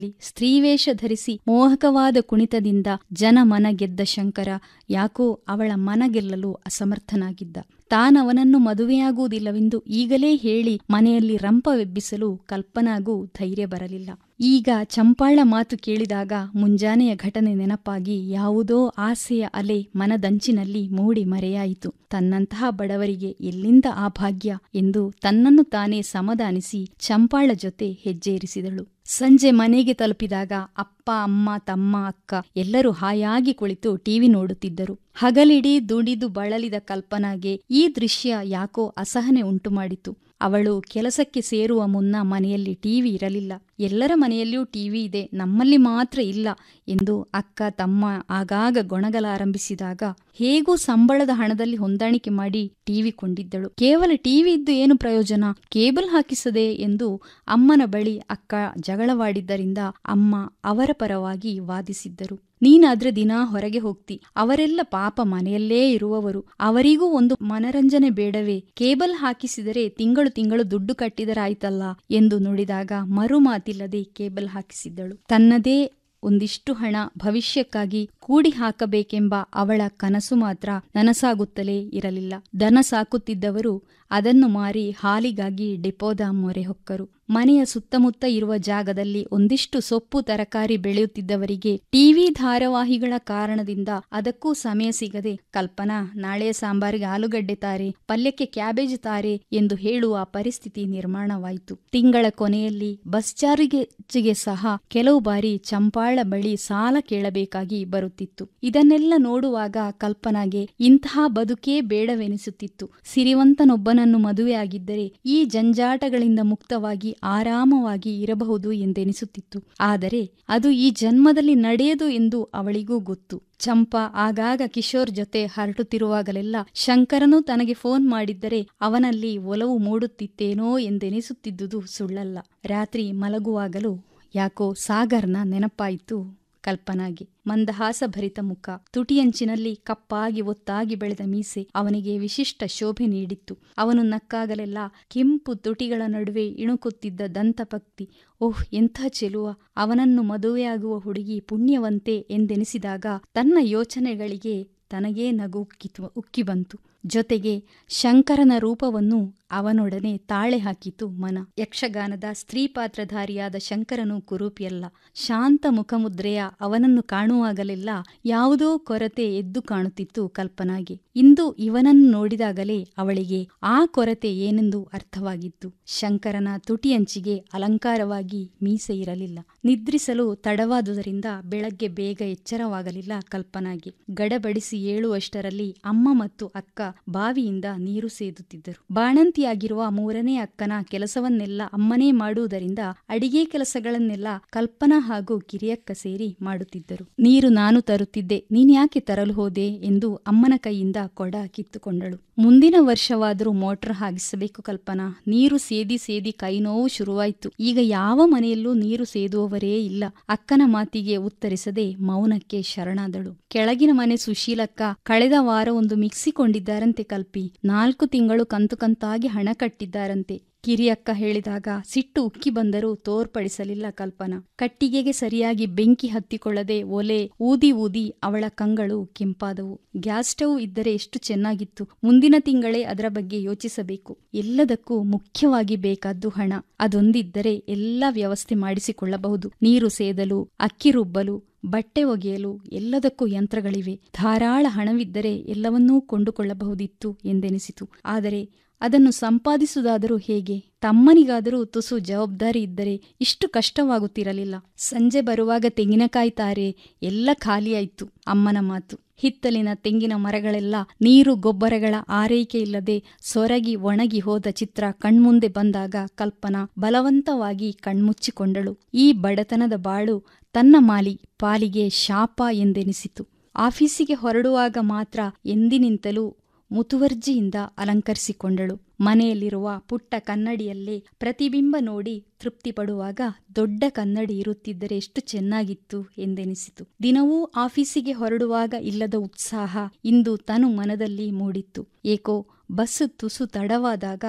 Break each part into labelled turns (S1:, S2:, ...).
S1: ಸ್ತ್ರೀವೇಷ ಧರಿಸಿ ಮೋಹಕವಾದ ಕುಣಿತದಿಂದ ಜನಮನ ಗೆದ್ದ ಶಂಕರ ಯಾಕೋ ಅವಳ ಮನ ಗೆಲ್ಲಲು ಅಸಮರ್ಥನಾಗಿದ್ದ ತಾನವನನ್ನು ಮದುವೆಯಾಗುವುದಿಲ್ಲವೆಂದು ಈಗಲೇ ಹೇಳಿ ಮನೆಯಲ್ಲಿ ರಂಪವೆಬ್ಬಿಸಲು ಕಲ್ಪನಾಗೂ ಧೈರ್ಯ ಬರಲಿಲ್ಲ ಈಗ ಚಂಪಾಳ ಮಾತು ಕೇಳಿದಾಗ ಮುಂಜಾನೆಯ ಘಟನೆ ನೆನಪಾಗಿ ಯಾವುದೋ ಆಸೆಯ ಅಲೆ ಮನದಂಚಿನಲ್ಲಿ ಮೂಡಿ ಮರೆಯಾಯಿತು ತನ್ನಂತಹ ಬಡವರಿಗೆ ಎಲ್ಲಿಂದ ಆ ಭಾಗ್ಯ ಎಂದು ತನ್ನನ್ನು ತಾನೇ ಸಮಾಧಾನಿಸಿ ಚಂಪಾಳ ಜೊತೆ ಹೆಜ್ಜೇರಿಸಿದಳು ಸಂಜೆ ಮನೆಗೆ ತಲುಪಿದಾಗ ಅಪ್ಪ ಅಮ್ಮ ತಮ್ಮ ಅಕ್ಕ ಎಲ್ಲರೂ ಹಾಯಾಗಿ ಕುಳಿತು ಟಿವಿ ನೋಡುತ್ತಿದ್ದರು ಹಗಲಿಡೀ ದುಡಿದು ಬಳಲಿದ ಕಲ್ಪನಾಗೆ ಈ ದೃಶ್ಯ ಯಾಕೋ ಅಸಹನೆ ಉಂಟುಮಾಡಿತು ಅವಳು ಕೆಲಸಕ್ಕೆ ಸೇರುವ ಮುನ್ನ ಮನೆಯಲ್ಲಿ ಟಿವಿ ಇರಲಿಲ್ಲ ಎಲ್ಲರ ಮನೆಯಲ್ಲಿಯೂ ಟಿವಿ ಇದೆ ನಮ್ಮಲ್ಲಿ ಮಾತ್ರ ಇಲ್ಲ ಎಂದು ಅಕ್ಕ ತಮ್ಮ ಆಗಾಗ ಗೊಣಗಲಾರಂಭಿಸಿದಾಗ ಹೇಗೂ ಸಂಬಳದ ಹಣದಲ್ಲಿ ಹೊಂದಾಣಿಕೆ ಮಾಡಿ ಟಿವಿ ಕೊಂಡಿದ್ದಳು ಕೇವಲ ಟಿವಿ ಇದ್ದು ಏನು ಪ್ರಯೋಜನ ಕೇಬಲ್ ಹಾಕಿಸದೆ ಎಂದು ಅಮ್ಮನ ಬಳಿ ಅಕ್ಕ ಜಗಳವಾಡಿದ್ದರಿಂದ ಅಮ್ಮ ಅವರ ಪರವಾಗಿ ವಾದಿಸಿದ್ದರು ನೀನಾದ್ರೆ ದಿನಾ ಹೊರಗೆ ಹೋಗ್ತಿ ಅವರೆಲ್ಲ ಪಾಪ ಮನೆಯಲ್ಲೇ ಇರುವವರು ಅವರಿಗೂ ಒಂದು ಮನರಂಜನೆ ಬೇಡವೇ ಕೇಬಲ್ ಹಾಕಿಸಿದರೆ ತಿಂಗಳು ತಿಂಗಳು ದುಡ್ಡು ಕಟ್ಟಿದರಾಯ್ತಲ್ಲ ಎಂದು ನುಡಿದಾಗ ಮರುಮಾತಿಲ್ಲದೆ ಕೇಬಲ್ ಹಾಕಿಸಿದ್ದಳು ತನ್ನದೇ ಒಂದಿಷ್ಟು ಹಣ ಭವಿಷ್ಯಕ್ಕಾಗಿ ಕೂಡಿ ಹಾಕಬೇಕೆಂಬ ಅವಳ ಕನಸು ಮಾತ್ರ ನನಸಾಗುತ್ತಲೇ ಇರಲಿಲ್ಲ ದನ ಸಾಕುತ್ತಿದ್ದವರು ಅದನ್ನು ಮಾರಿ ಹಾಲಿಗಾಗಿ ಡಿಪೋದ ಮೊರೆ ಹೊಕ್ಕರು ಮನೆಯ ಸುತ್ತಮುತ್ತ ಇರುವ ಜಾಗದಲ್ಲಿ ಒಂದಿಷ್ಟು ಸೊಪ್ಪು ತರಕಾರಿ ಬೆಳೆಯುತ್ತಿದ್ದವರಿಗೆ ಟಿವಿ ಧಾರಾವಾಹಿಗಳ ಕಾರಣದಿಂದ ಅದಕ್ಕೂ ಸಮಯ ಸಿಗದೆ ಕಲ್ಪನಾ ನಾಳೆಯ ಸಾಂಬಾರಿಗೆ ಆಲೂಗಡ್ಡೆ ತಾರೆ ಪಲ್ಯಕ್ಕೆ ಕ್ಯಾಬೇಜ್ ತಾರೆ ಎಂದು ಹೇಳುವ ಪರಿಸ್ಥಿತಿ ನಿರ್ಮಾಣವಾಯಿತು ತಿಂಗಳ ಕೊನೆಯಲ್ಲಿ ಬಸ್ ಚಾರ್ಜಿಗೆ ಸಹ ಕೆಲವು ಬಾರಿ ಚಂಪಾಳ ಬಳಿ ಸಾಲ ಕೇಳಬೇಕಾಗಿ ಬರುತ್ತಿತ್ತು ಇದನ್ನೆಲ್ಲ ನೋಡುವಾಗ ಕಲ್ಪನಾಗೆ ಇಂತಹ ಬದುಕೇ ಬೇಡವೆನಿಸುತ್ತಿತ್ತು ಸಿರಿವಂತನೊಬ್ಬನನ್ನು ಮದುವೆಯಾಗಿದ್ದರೆ ಈ ಜಂಜಾಟಗಳಿಂದ ಮುಕ್ತವಾಗಿ ಆರಾಮವಾಗಿ ಇರಬಹುದು ಎಂದೆನಿಸುತ್ತಿತ್ತು ಆದರೆ ಅದು ಈ ಜನ್ಮದಲ್ಲಿ ನಡೆಯದು ಎಂದು ಅವಳಿಗೂ ಗೊತ್ತು ಚಂಪಾ ಆಗಾಗ ಕಿಶೋರ್ ಜೊತೆ ಹರಟುತ್ತಿರುವಾಗಲೆಲ್ಲ ಶಂಕರನು ತನಗೆ ಫೋನ್ ಮಾಡಿದ್ದರೆ ಅವನಲ್ಲಿ ಒಲವು ಮೂಡುತ್ತಿತ್ತೇನೋ ಎಂದೆನಿಸುತ್ತಿದ್ದುದು ಸುಳ್ಳಲ್ಲ ರಾತ್ರಿ ಮಲಗುವಾಗಲೂ ಯಾಕೋ ಸಾಗರ್ನ ನೆನಪಾಯಿತು ಕಲ್ಪನಾಗೆ ಮಂದಹಾಸಭರಿತ ಮುಖ ತುಟಿಯಂಚಿನಲ್ಲಿ ಕಪ್ಪಾಗಿ ಒತ್ತಾಗಿ ಬೆಳೆದ ಮೀಸೆ ಅವನಿಗೆ ವಿಶಿಷ್ಟ ಶೋಭೆ ನೀಡಿತ್ತು ಅವನು ನಕ್ಕಾಗಲೆಲ್ಲ ಕೆಂಪು ತುಟಿಗಳ ನಡುವೆ ಇಣುಕುತ್ತಿದ್ದ ದಂತಪಕ್ತಿ ಓಹ್ ಎಂಥ ಚೆಲುವ ಅವನನ್ನು ಮದುವೆಯಾಗುವ ಹುಡುಗಿ ಪುಣ್ಯವಂತೆ ಎಂದೆನಿಸಿದಾಗ ತನ್ನ ಯೋಚನೆಗಳಿಗೆ ತನಗೇ ನಗು ಉಕ್ಕಿತು ಉಕ್ಕಿ ಬಂತು ಜೊತೆಗೆ ಶಂಕರನ ರೂಪವನ್ನು ಅವನೊಡನೆ ತಾಳೆ ಹಾಕಿತು ಮನ ಯಕ್ಷಗಾನದ ಸ್ತ್ರೀ ಪಾತ್ರಧಾರಿಯಾದ ಶಂಕರನು ಕುರೂಪಿಯಲ್ಲ ಶಾಂತ ಮುಖಮುದ್ರೆಯ ಅವನನ್ನು ಕಾಣುವಾಗಲೆಲ್ಲ ಯಾವುದೋ ಕೊರತೆ ಎದ್ದು ಕಾಣುತ್ತಿತ್ತು ಕಲ್ಪನಾಗೆ ಇಂದು ಇವನನ್ನು ನೋಡಿದಾಗಲೇ ಅವಳಿಗೆ ಆ ಕೊರತೆ ಏನೆಂದು ಅರ್ಥವಾಗಿತ್ತು ಶಂಕರನ ತುಟಿಯಂಚಿಗೆ ಅಲಂಕಾರವಾಗಿ ಮೀಸೆ ಇರಲಿಲ್ಲ ನಿದ್ರಿಸಲು ತಡವಾದುದರಿಂದ ಬೆಳಗ್ಗೆ ಬೇಗ ಎಚ್ಚರವಾಗಲಿಲ್ಲ ಕಲ್ಪನಾಗೆ ಗಡಬಡಿಸಿ ಏಳುವಷ್ಟರಲ್ಲಿ ಅಮ್ಮ ಮತ್ತು ಅಕ್ಕ ಬಾವಿಯಿಂದ ನೀರು ಸೇದುತ್ತಿದ್ದರು ಬಾಣಂತಿಯಾಗಿರುವ ಮೂರನೇ ಅಕ್ಕನ ಕೆಲಸವನ್ನೆಲ್ಲ ಅಮ್ಮನೇ ಮಾಡುವುದರಿಂದ ಅಡಿಗೆ ಕೆಲಸಗಳನ್ನೆಲ್ಲ ಕಲ್ಪನಾ ಹಾಗೂ ಕಿರಿಯಕ್ಕ ಸೇರಿ ಮಾಡುತ್ತಿದ್ದರು ನೀರು ನಾನು ತರುತ್ತಿದ್ದೆ ನೀನ್ ಯಾಕೆ ತರಲು ಹೋದೆ ಎಂದು ಅಮ್ಮನ ಕೈಯಿಂದ ಕೊಡ ಕಿತ್ತುಕೊಂಡಳು ಮುಂದಿನ ವರ್ಷವಾದರೂ ಮೋಟರ್ ಹಾಗಿಸಬೇಕು ಕಲ್ಪನಾ ನೀರು ಸೇದಿ ಸೇದಿ ಕೈ ನೋವು ಶುರುವಾಯ್ತು ಈಗ ಯಾವ ಮನೆಯಲ್ಲೂ ನೀರು ಸೇದುವವರೇ ಇಲ್ಲ ಅಕ್ಕನ ಮಾತಿಗೆ ಉತ್ತರಿಸದೆ ಮೌನಕ್ಕೆ ಶರಣಾದಳು ಕೆಳಗಿನ ಮನೆ ಸುಶೀಲಕ್ಕ ಕಳೆದ ವಾರ ಒಂದು ಮಿಕ್ಸಿ ಕೊಂಡಿದ್ದಾರಂತೆ ಕಲ್ಪಿ ನಾಲ್ಕು ತಿಂಗಳು ಕಂತು ಕಂತಾಗಿ ಹಣ ಕಟ್ಟಿದ್ದಾರಂತೆ ಕಿರಿಯಕ್ಕ ಹೇಳಿದಾಗ ಸಿಟ್ಟು ಉಕ್ಕಿ ಬಂದರೂ ತೋರ್ಪಡಿಸಲಿಲ್ಲ ಕಲ್ಪನಾ ಕಟ್ಟಿಗೆಗೆ ಸರಿಯಾಗಿ ಬೆಂಕಿ ಹತ್ತಿಕೊಳ್ಳದೆ ಒಲೆ ಊದಿ ಊದಿ ಅವಳ ಕಂಗಳು ಕೆಂಪಾದವು ಗ್ಯಾಸ್ ಸ್ಟವ್ ಇದ್ದರೆ ಎಷ್ಟು ಚೆನ್ನಾಗಿತ್ತು ಮುಂದಿನ ತಿಂಗಳೇ ಅದರ ಬಗ್ಗೆ ಯೋಚಿಸಬೇಕು ಎಲ್ಲದಕ್ಕೂ ಮುಖ್ಯವಾಗಿ ಬೇಕಾದ್ದು ಹಣ ಅದೊಂದಿದ್ದರೆ ಎಲ್ಲ ವ್ಯವಸ್ಥೆ ಮಾಡಿಸಿಕೊಳ್ಳಬಹುದು ನೀರು ಸೇದಲು ಅಕ್ಕಿ ರುಬ್ಬಲು ಬಟ್ಟೆ ಒಗೆಯಲು ಎಲ್ಲದಕ್ಕೂ ಯಂತ್ರಗಳಿವೆ ಧಾರಾಳ ಹಣವಿದ್ದರೆ ಎಲ್ಲವನ್ನೂ ಕೊಂಡುಕೊಳ್ಳಬಹುದಿತ್ತು ಎಂದೆನಿಸಿತು ಆದರೆ ಅದನ್ನು ಸಂಪಾದಿಸುವುದಾದರೂ ಹೇಗೆ ತಮ್ಮನಿಗಾದರೂ ತುಸು ಜವಾಬ್ದಾರಿ ಇದ್ದರೆ ಇಷ್ಟು ಕಷ್ಟವಾಗುತ್ತಿರಲಿಲ್ಲ ಸಂಜೆ ಬರುವಾಗ ತೆಂಗಿನಕಾಯಿ ತಾರೆ ಎಲ್ಲ ಖಾಲಿಯಾಯಿತು ಅಮ್ಮನ ಮಾತು ಹಿತ್ತಲಿನ ತೆಂಗಿನ ಮರಗಳೆಲ್ಲ ನೀರು ಗೊಬ್ಬರಗಳ ಆರೈಕೆ ಇಲ್ಲದೆ ಸೊರಗಿ ಒಣಗಿ ಹೋದ ಚಿತ್ರ ಕಣ್ಮುಂದೆ ಬಂದಾಗ ಕಲ್ಪನಾ ಬಲವಂತವಾಗಿ ಕಣ್ಮುಚ್ಚಿಕೊಂಡಳು ಈ ಬಡತನದ ಬಾಳು ತನ್ನ ಮಾಲಿ ಪಾಲಿಗೆ ಶಾಪ ಎಂದೆನಿಸಿತು ಆಫೀಸಿಗೆ ಹೊರಡುವಾಗ ಮಾತ್ರ ಎಂದಿನಿಂತಲೂ ಮುತುವರ್ಜಿಯಿಂದ ಅಲಂಕರಿಸಿಕೊಂಡಳು ಮನೆಯಲ್ಲಿರುವ ಪುಟ್ಟ ಕನ್ನಡಿಯಲ್ಲೇ ಪ್ರತಿಬಿಂಬ ನೋಡಿ ತೃಪ್ತಿ ಪಡುವಾಗ ದೊಡ್ಡ ಕನ್ನಡಿ ಇರುತ್ತಿದ್ದರೆ ಎಷ್ಟು ಚೆನ್ನಾಗಿತ್ತು ಎಂದೆನಿಸಿತು ದಿನವೂ ಆಫೀಸಿಗೆ ಹೊರಡುವಾಗ ಇಲ್ಲದ ಉತ್ಸಾಹ ಇಂದು ತನು ಮನದಲ್ಲಿ ಮೂಡಿತ್ತು ಏಕೋ ಬಸ್ಸು ತುಸು ತಡವಾದಾಗ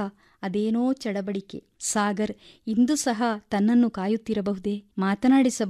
S1: ಅದೇನೋ ಚಡಬಡಿಕೆ ಸಾಗರ್ ಇಂದು ಸಹ ತನ್ನನ್ನು ಕಾಯುತ್ತಿರಬಹುದೇ ಮಾತನಾಡಿಸಬಹುದೇ